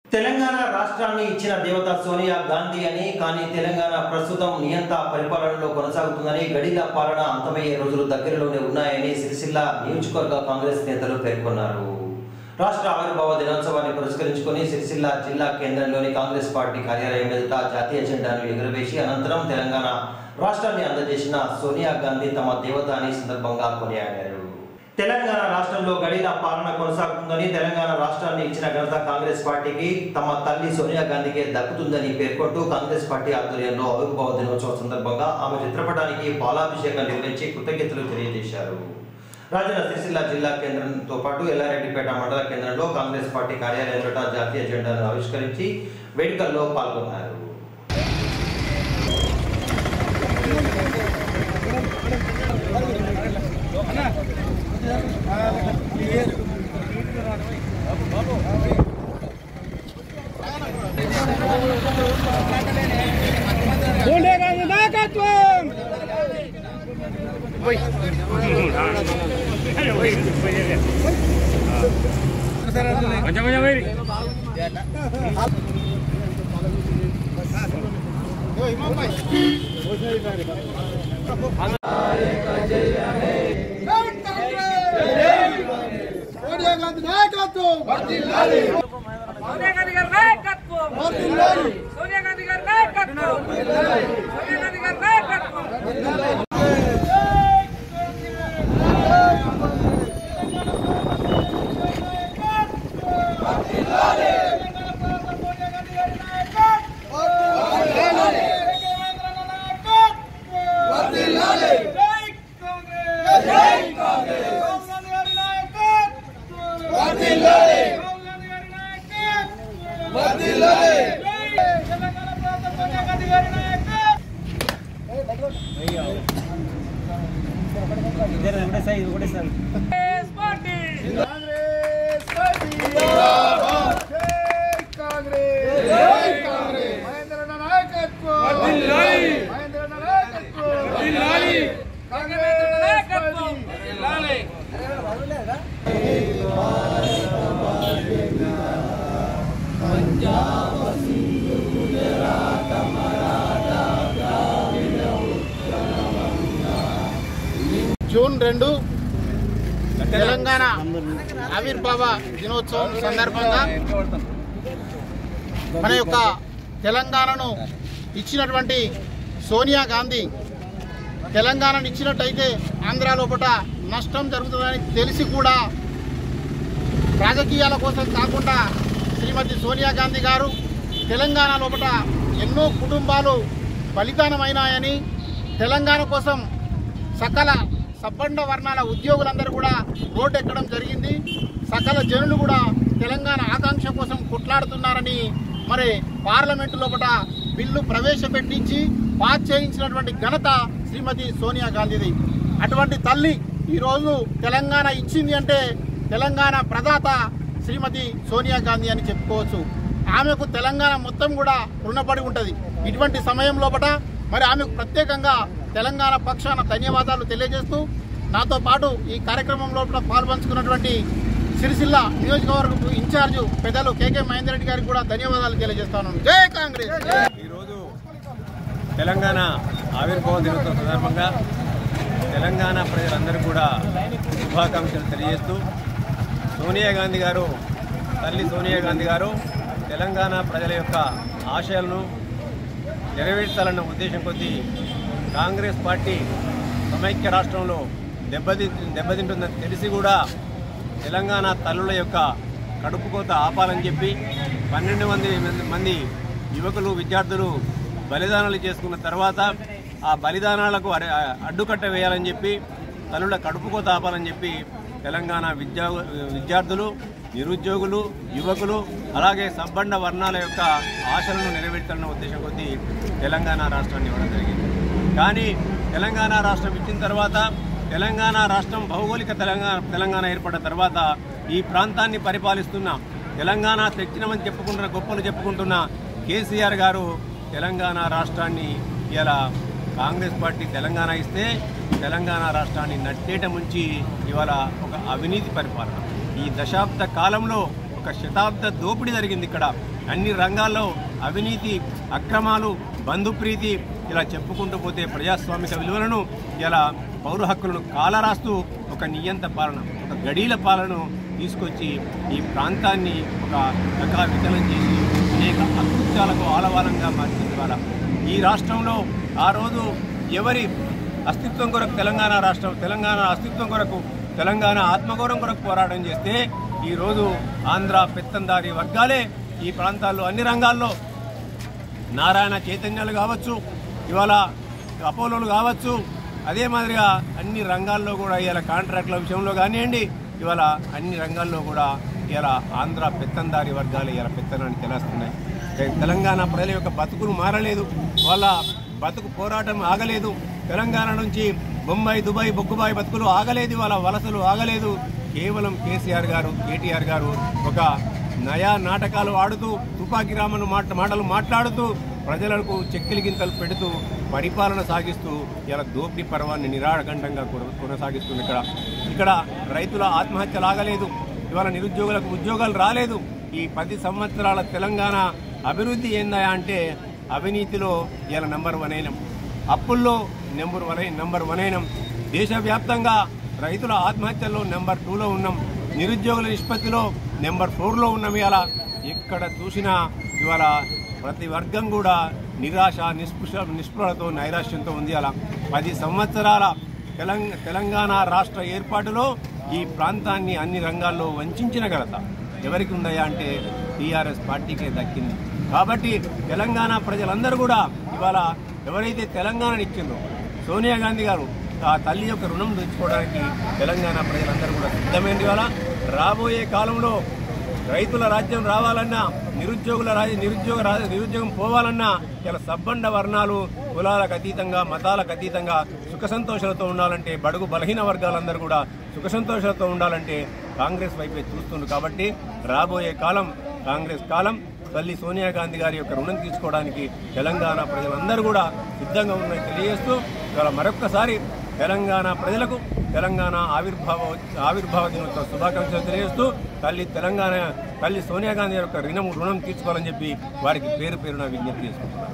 తెలంగాణ రాష్ట్రాన్ని ఇచ్చిన దేవత సోనియా గాంధీ అని కానీ తెలంగాణ ప్రస్తుతం నియంత పరిపాలనలో కొనసాగుతుందని గడిల పాలన అంతమయ్యే రోజులు దగ్గరలోనే ఉన్నాయని సిరిసిల్ల నియోజకవర్గ కాంగ్రెస్ నేతలు పేర్కొన్నారు రాష్ట్ర ఆవిర్భావ దినోత్సవాన్ని పురస్కరించుకొని సిరిసిల్ల జిల్లా కేంద్రంలోని కాంగ్రెస్ పార్టీ కార్యాలయం ఎదుట జాతీయ జెండాను ఎగురవేసి అనంతరం తెలంగాణ రాష్ట్రాన్ని అందజేసిన సోనియా గాంధీ తమ దేవత అని సందర్భంగా కొనియాడారు తెలంగాణ రాష్ట్రంలో గడిల పాలన కొనసాగుతుందని తెలంగాణ రాష్ట్రాన్ని ఇచ్చిన ఘనత కాంగ్రెస్ పార్టీకి తమ తల్లి సోనియా గాంధీకే దక్కుతుందని పేర్కొంటూ కాంగ్రెస్ పార్టీ ఆధ్వర్యంలో ఆవిర్భావ దినోత్సవం సందర్భంగా ఆమె చిత్రపటానికి పాలాభిషేకం నిర్వహించి కృతజ్ఞతలు తెలియజేశారు రాజన్న సిరిసిల్ల జిల్లా కేంద్రంతో పాటు ఎల్లారెడ్డిపేట మండల కేంద్రంలో కాంగ్రెస్ పార్టీ కార్యాలయం ఎదుట జాతీయ జెండాను ఆవిష్కరించి వేడుకల్లో పాల్గొన్నారు సోనియా గాంధీ నాయకత్వం కొంచెం కొంచెం వేరి సోనియా గాంధీ నాయకత్వం సోనియా గాంధీ గారి నాయకత్వం సోనియా గాంధీ గారి నాయకత్వం సోనియా గాంధీ గారి నాయకత్వం కాంగ్రెస్ పార్టీ మహేంద్ర నాయకత్వం మహేంద్ర నాయకత్వం నాయకత్వం జూన్ రెండు తెలంగాణ ఆవిర్భావ దినోత్సవం సందర్భంగా మన యొక్క తెలంగాణను ఇచ్చినటువంటి సోనియా గాంధీ తెలంగాణను ఇచ్చినట్టయితే ఆంధ్ర లోపల నష్టం జరుగుతుందని తెలిసి కూడా రాజకీయాల కోసం కాకుండా శ్రీమతి సోనియా గాంధీ గారు తెలంగాణ లోపల ఎన్నో కుటుంబాలు బలిదానమైనాయని తెలంగాణ కోసం సకల సబ్బండ వర్ణాల ఉద్యోగులందరూ కూడా రోడ్డు ఎక్కడం జరిగింది సకల జనులు కూడా తెలంగాణ ఆకాంక్ష కోసం కొట్లాడుతున్నారని మరి పార్లమెంటు లోపల బిల్లు ప్రవేశపెట్టించి పాస్ చేయించినటువంటి ఘనత శ్రీమతి సోనియా గాంధీది అటువంటి తల్లి ఈరోజు తెలంగాణ ఇచ్చింది అంటే తెలంగాణ ప్రదాత శ్రీమతి సోనియా గాంధీ అని చెప్పుకోవచ్చు ఆమెకు తెలంగాణ మొత్తం కూడా రుణపడి ఉంటుంది ఇటువంటి సమయం లోపల మరి ఆమెకు ప్రత్యేకంగా తెలంగాణ పక్షాన ధన్యవాదాలు తెలియజేస్తూ నాతో పాటు ఈ కార్యక్రమం లోపల పాల్పంచుకున్నటువంటి సిరిసిల్ల నియోజకవర్గ ఇన్ఛార్జు పెద్దలు కేకే మహేందర్ రెడ్డి గారికి కూడా ధన్యవాదాలు తెలియజేస్తాను జై కాంగ్రెస్ ఈరోజు తెలంగాణ ఆవిర్భావ దినోత్సవం సందర్భంగా తెలంగాణ ప్రజలందరూ కూడా శుభాకాంక్షలు తెలియజేస్తూ సోనియా గాంధీ గారు తల్లి సోనియా గాంధీ గారు తెలంగాణ ప్రజల యొక్క ఆశయాలను నెరవేర్చాలన్న ఉద్దేశం కొద్దీ కాంగ్రెస్ పార్టీ సమైక్య రాష్ట్రంలో దెబ్బతి దెబ్బతింటుందని తెలిసి కూడా తెలంగాణ తల్లుల యొక్క కడుపు కోత ఆపాలని చెప్పి పన్నెండు మంది మంది యువకులు విద్యార్థులు బలిదానాలు చేసుకున్న తర్వాత ఆ బలిదానాలకు అరె- అడ్డుకట్ట వేయాలని చెప్పి తల్లుల కడుపు కోత ఆపాలని చెప్పి తెలంగాణ విద్యా విద్యార్థులు నిరుద్యోగులు యువకులు అలాగే సబ్బండ వర్ణాల యొక్క ఆశలను నెరవేర్చాలన్న ఉద్దేశం కొద్దీ తెలంగాణ రాష్ట్రాన్ని ఇవ్వడం జరిగింది కానీ తెలంగాణ రాష్ట్రం ఇచ్చిన తర్వాత తెలంగాణ రాష్ట్రం భౌగోళిక తెలంగాణ తెలంగాణ ఏర్పడిన తర్వాత ఈ ప్రాంతాన్ని పరిపాలిస్తున్న తెలంగాణ తెచ్చినమని చెప్పుకుంటున్న గొప్పలు చెప్పుకుంటున్న కేసీఆర్ గారు తెలంగాణ రాష్ట్రాన్ని ఇలా కాంగ్రెస్ పార్టీ తెలంగాణ ఇస్తే తెలంగాణ రాష్ట్రాన్ని నట్టేట ముంచి ఇవాళ ఒక అవినీతి పరిపాలన ఈ దశాబ్ద కాలంలో ఒక ఒక శతాబ్ద దోపిడీ జరిగింది ఇక్కడ అన్ని రంగాల్లో అవినీతి అక్రమాలు బంధుప్రీతి ఇలా చెప్పుకుంటూ పోతే ప్రజాస్వామిక విలువలను ఇలా పౌర హక్కులను కాలరాస్తూ ఒక నియంత పాలన ఒక గడీల పాలనను తీసుకొచ్చి ఈ ప్రాంతాన్ని ఒక రకాల విచలనం చేసి అనేక అకృత్యాలకు ఆలవాలంగా మార్చింది ఇవాళ ఈ రాష్ట్రంలో ఆ రోజు ఎవరి అస్తిత్వం కొరకు తెలంగాణ రాష్ట్రం తెలంగాణ అస్తిత్వం కొరకు తెలంగాణ ఆత్మగౌరవం కొరకు పోరాటం చేస్తే ఈరోజు ఆంధ్ర పెత్తందారి వర్గాలే ఈ ప్రాంతాల్లో అన్ని రంగాల్లో నారాయణ చైతన్యాలు కావచ్చు ఇవాళ అపోలోలు కావచ్చు అదే మాదిరిగా అన్ని రంగాల్లో కూడా ఇవాళ కాంట్రాక్ట్ల విషయంలో కానివ్వండి ఇవాళ అన్ని రంగాల్లో కూడా ఇలా ఆంధ్ర పెత్తందారి వర్గాలు ఇలా పెత్తనాన్ని తెలుస్తున్నాయి తెలంగాణ ప్రజల యొక్క బతుకులు మారలేదు వాళ్ళ బతుకు పోరాటం ఆగలేదు తెలంగాణ నుంచి బొంబాయి దుబాయ్ బొగ్గుబాయి బతుకులు ఆగలేదు వాళ్ళ వలసలు ఆగలేదు కేవలం కేసీఆర్ గారు కేటీఆర్ గారు ఒక నయా నాటకాలు ఆడుతూ తుపాకీ రామను మాట మాటలు మాట్లాడుతూ ప్రజలకు చెక్కిలి గింతలు పెడుతూ పరిపాలన సాగిస్తూ ఇలా దోపిడీ పర్వాన్ని నిరాడంగా కొనసాగిస్తుంది ఇక్కడ ఇక్కడ రైతుల ఆత్మహత్యలు ఆగలేదు ఇవాళ నిరుద్యోగులకు ఉద్యోగాలు రాలేదు ఈ పది సంవత్సరాల తెలంగాణ అభివృద్ధి ఏందా అంటే అవినీతిలో ఇలా నెంబర్ వన్ అయినాం అప్పుల్లో నెంబర్ వన్ అయి- నెంబర్ వన్ అయినాం దేశవ్యాప్తంగా రైతుల ఆత్మహత్యల్లో నెంబర్ టూలో ఉన్నాం నిరుద్యోగుల నిష్పత్తిలో నెంబర్ ఫోర్లో ఉన్నాం ఇవాళ ఎక్కడ చూసినా ఇవాళ ప్రతి వర్గం కూడా నిరాశ నిస్పృశ నిస్పృహతో నైరాశ్యంతో ఉంది అలా పది సంవత్సరాల తెలంగ తెలంగాణ రాష్ట్ర ఏర్పాటులో ఈ ప్రాంతాన్ని అన్ని రంగాల్లో వంచిన ఘనత ఎవరికి ఉందయా అంటే టీఆర్ఎస్ పార్టీకే దక్కింది కాబట్టి తెలంగాణ ప్రజలందరూ కూడా ఇవాళ ఎవరైతే తెలంగాణని ఇచ్చిందో సోనియా గాంధీ గారు ఆ తల్లి యొక్క రుణం తెచ్చుకోవడానికి తెలంగాణ ప్రజలందరూ కూడా సిద్ధమైంది ఇవాళ రాబోయే కాలంలో రైతుల రాజ్యం రావాలన్నా నిరుద్యోగుల రాజ్య నిరుద్యోగ రా- నిరుద్యోగం పోవాలన్నా ఇలా సబ్బండ వర్ణాలు కులాలకు అతీతంగా మతాలకు అతీతంగా సుఖ సంతోషాలతో ఉండాలంటే బడుగు బలహీన వర్గాలందరూ కూడా సుఖ సంతోషాలతో ఉండాలంటే కాంగ్రెస్ వైపే చూస్తుంది కాబట్టి రాబోయే కాలం కాంగ్రెస్ కాలం తల్లి సోనియా గాంధీ గారి యొక్క రుణం తీసుకోవడానికి తెలంగాణ ప్రజలందరూ కూడా సిద్ధంగా ఉన్నాయని తెలియజేస్తూ ఇవాళ మరొక్కసారి తెలంగాణ ప్రజలకు తెలంగాణ ఆవిర్భావ ఆవిర్భావ దినోత్సవ శుభాకాంక్షలు తెలియజేస్తూ తల్లి తెలంగాణ తల్లి సోనియా గాంధీ యొక్క రుణం రుణం తీర్చుకోవాలని చెప్పి వారికి పేరు పేరున విజ్ఞప్తి చేసుకుంటున్నాను